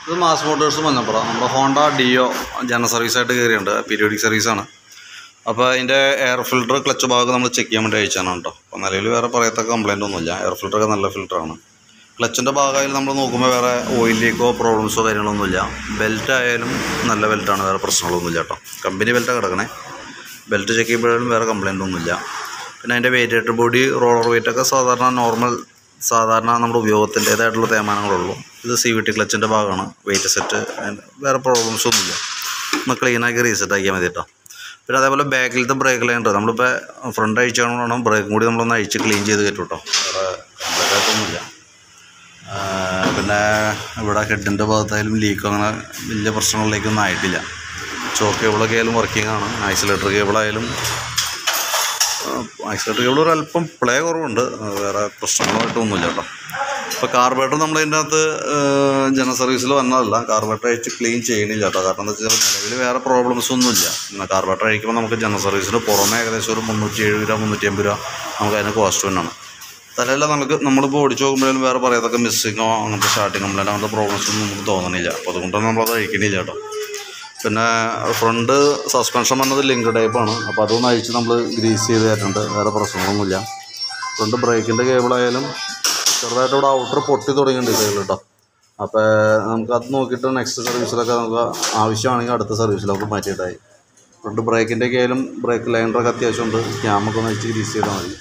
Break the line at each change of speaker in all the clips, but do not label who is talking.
ഇത് mass Motors Manjappura നമ്മുടെ Honda Dio general സർവീസായിട്ട് കയറിയുണ്ട് പീരിയോഡിക് സർവീസാണ് അപ്പോൾ അതിൻ്റെ എയർ ഫിൽറ്റർ ക്ലച്ച് ഭാഗം നമ്മൾ ചെക്ക് ചെയ്യാൻ വേണ്ടി അയച്ചാണ് കേട്ടോ അപ്പോൾ നിലവിൽ വേറെ പറയത്തക്ക കംപ്ലൈൻ്റ് ഒന്നുമില്ല എയർ ഫിൽറ്ററൊക്കെ നല്ല ഫിൽറ്ററാണ് ക്ലച്ചിൻ്റെ ഭാഗമായാലും നമ്മൾ നോക്കുമ്പോൾ വേറെ ഓയിൽ ലീക്കോ പ്രോബ്ലംസോ കാര്യങ്ങളൊന്നുമില്ല ബെൽറ്റ് ആയാലും നല്ല ബെൽറ്റാണ് വേറെ പ്രശ്നങ്ങളൊന്നുമില്ല കേട്ടോ കമ്പനി ബെൽറ്റാണ് കിടക്കണേ ബെൽറ്റ് ചെക്ക് ചെയ്യുമ്പോഴും വേറെ കംപ്ലൈൻ്റ് ഒന്നുമില്ല പിന്നെ അതിൻ്റെ വെയിറ്റേറ്റർ ബോഡി റോളർ വെയിറ്റ് ഒക്കെ സാധാരണ നോർമൽ സാധാരണ നമ്മുടെ ഉപയോഗത്തിൻ്റേതായിട്ടുള്ള തേമാനങ്ങളുള്ളൂ ഇത് സി വി ടി ക്ലച്ചിൻ്റെ ഭാഗമാണ് വെയിറ്റ് സെറ്റ് വേറെ പ്രോബ്ലംസ് ഒന്നുമില്ല ഒന്ന് ക്ലീനാക്കി റീസെറ്റ് ആക്കിയാൽ മതി കേട്ടോ പിന്നെ അതേപോലെ ബാക്കിലത്തെ ബ്രേക്ക് ലൈൻ ഉണ്ട് നമ്മളിപ്പോൾ ഫ്രണ്ട് അഴിച്ചാണ് ബ്രേക്കും കൂടി നമ്മളൊന്ന് അഴിച്ച് ക്ലീൻ ചെയ്ത് കയറ്റും കേട്ടോ വേറെ കംപ്ലൈൻ്റ് ആയിട്ടൊന്നുമില്ല ആ, പിന്നെ ഇവിടെ ഹെഡിൻ്റെ ഭാഗത്തായാലും ലീക്ക് അങ്ങനെ വലിയ പ്രശ്നങ്ങളിലേക്കൊന്നും ആയിട്ടില്ല ചോക്ക് കേബിളൊക്കെ ആയാലും വർക്കിംഗ് ആണ് ഐസൊലേറ്റർ കേബിളായാലും ഐസൊലേറ്റർ കേബിൾ ഒരു അല്പം പ്ലേ കുറവുണ്ട് ആ, വേറെ പ്രശ്നങ്ങളായിട്ടൊന്നുമില്ല കേട്ടോ ഇപ്പോൾ കാർബേറ്റർ നമ്മൾ ഇതിൻ്റെ അകത്ത് ജനറൽ സർവീസിൽ വന്നതല്ല കാർബേറ്റർ അഴിച്ച് ക്ലീൻ ചെയ്യണില്ല കേട്ടോ കാരണം എന്താ വെച്ചാൽ നിലവിൽ വേറെ പ്രോബ്ലംസ് ഒന്നുമില്ല പിന്നെ കാർബേറ്റർ അഴിക്കുമ്പോൾ നമുക്ക് ജനറൽ സർവീസിന് പുറമെ ഏകദേശം ഒരു മുന്നൂറ്റി എഴുപത് രൂപ മുന്നൂറ്റി അമ്പത് രൂപ നമുക്ക് അതിന് കോസ്റ്റ് തന്നെയാണ് തലയല്ല നമുക്ക് നമ്മളിപ്പോൾ ഓടിച്ചു നോക്കുമ്പോഴും വേറെ പറയത്തൊക്കെ മിസ്സിങ്ങോ അങ്ങനത്തെ സ്റ്റാർട്ടിങ് കംപ്ലൈൻറ്റ് അങ്ങനത്തെ പ്രോബ്ലംസ് ഒന്നും നമുക്ക് തോന്നണില്ല അപ്പോൾ അതുകൊണ്ടാണ് നമ്മളത് അഴിക്കണില്ല കേട്ടോ പിന്നെ ഫ്രണ്ട് സസ്പെൻഷൻ വന്നത് ലിങ്ക് ടൈപ്പാണ് അപ്പോൾ അതൊന്ന് അഴിച്ച് നമ്മൾ ഗ്രീസ് ചെയ്ത് തരുന്നുണ്ട് വേറെ പ്രശ്നങ്ങളൊന്നുമില്ല ഫ്രണ്ട് ബ്രേക്കിൻ്റെ കേബിളായാലും ചെറുതായിട്ട് ഇവിടെ ഔട്ടർ പൊട്ടി തുടങ്ങിയിട്ടുണ്ട് കേബിൾ കേട്ടോ അപ്പോൾ നമുക്ക് അത് നോക്കിയിട്ട് നെക്സ്റ്റ് സർവീസിലൊക്കെ നമുക്ക് ആവശ്യമാണെങ്കിൽ അടുത്ത സർവീസിൽ നമുക്ക് മാറ്റിയിട്ടായി ഫ്രണ്ട് ബ്രേക്കിൻ്റെ ആയാലും ബ്രേക്ക് ലൈനറൊക്കെ അത്യാവശ്യമുണ്ട് ക്യാമൊക്കെ ഒന്ന് അഴിച്ച് ഗ്രീസ് ചെയ്താൽ മതി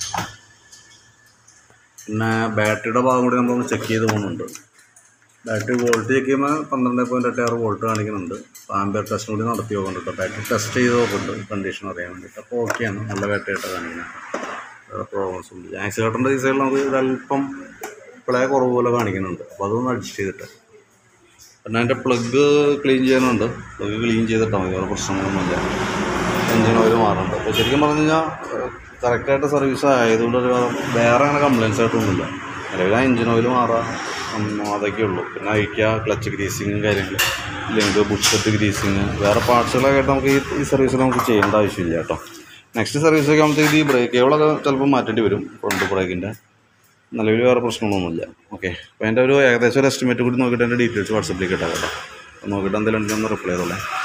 പിന്നെ ബാറ്ററിയുടെ ഭാഗം കൂടി നമ്മളൊന്ന് ചെക്ക് ചെയ്ത് പോകുന്നുണ്ട് ബാറ്ററി വോൾട്ട് ചെക്ക് ചെയ്യുമ്പോൾ പന്ത്രണ്ട് പോയിൻറ്റ് എട്ട് ആറ് വോൾട്ട് കാണിക്കുന്നുണ്ട് ആംബിയർ ടെസ്റ്റ് കൂടി നടത്തി നോക്കുന്നുണ്ട് കേട്ടോ ബാറ്ററി ടെസ്റ്റ് ചെയ്ത് നോക്കുന്നുണ്ട് കണ്ടീഷൻ അറിയാൻ വേണ്ടിയിട്ട് അപ്പോൾ ഓക്കെയാണ് നല്ല ബാറ്ററി ആയിട്ട് കാണിക്കുന്നത് വേറെ പ്രോബ്ലംസ് ഒന്നുമില്ല ആക്സിലേറ്ററിൻ്റെ ഈ സൈഡിൽ നമുക്ക് ഒരല്പം പ്ലേ കുറവ് പോലെ കാണിക്കുന്നുണ്ട് അപ്പോൾ അതൊന്ന് അഡ്ജസ്റ്റ് ചെയ്തിട്ട് പിന്നെ അതിൻ്റെ പ്ലഗ് ക്ലീൻ ചെയ്യാനുണ്ട് പ്ലഗ് ക്ലീൻ ചെയ്തിട്ടാൽ മതി വേറെ പ്രശ്നങ്ങളൊന്നുമില്ല എഞ്ചിൻ ഓയിൽ മാറുന്നുണ്ട് അപ്പോൾ ശരിക്കും പറഞ്ഞു കഴിഞ്ഞാൽ കറക്റ്റായിട്ട് സർവീസ് ആയതുകൊണ്ട് ഒരു വേറെ അങ്ങനെ കംപ്ലയിൻസ് ആയിട്ടൊന്നുമില്ല നിലവിൽ ആ എഞ്ചിൻ ഓയിൽ മാറാം ഉം, അതൊക്കെ ഉള്ളൂ പിന്നെ അഴിക്കുക ക്ലച്ച് ഗ്രീസിങ് കാര്യങ്ങൾ ലിങ്ക് ബുഷറ്റ് ഗ്രീസിങ് വേറെ പാർട്സുകളൊക്കെ ആയിട്ട് നമുക്ക് ഈ ഈ സർവീസിൽ നമുക്ക് ചെയ്യേണ്ട ആവശ്യമില്ല കേട്ടോ നെക്സ്റ്റ് സർവീസൊക്കെ ആകുമ്പോഴത്തേക്ക് ഈ ബ്രേക്ക് കേബിളൊക്കെ ചിലപ്പോൾ മാറ്റേണ്ടി വരും ഫ്രണ്ട് ബ്രേക്കിൻ്റെ നിലവിൽ വേറെ പ്രശ്നങ്ങളൊന്നുമില്ല ഓക്കെ അപ്പോൾ എൻ്റെ ഒരു ഏകദേശം ഒരു എസ്റ്റിമേറ്റ് കൂടി നോക്കിയിട്ട് എൻ്റെ ഡീറ്റെയിൽസ് വാട്സപ്പിലേക്ക് ഇട്ടാൽ കേട്ടോ അപ്പോൾ നോക്കിയിട്ട് എന്തെങ്കിലും ഉണ്ടെങ്കിൽ ഒന്ന് റിപ്ലൈ ചെയ്തോളേ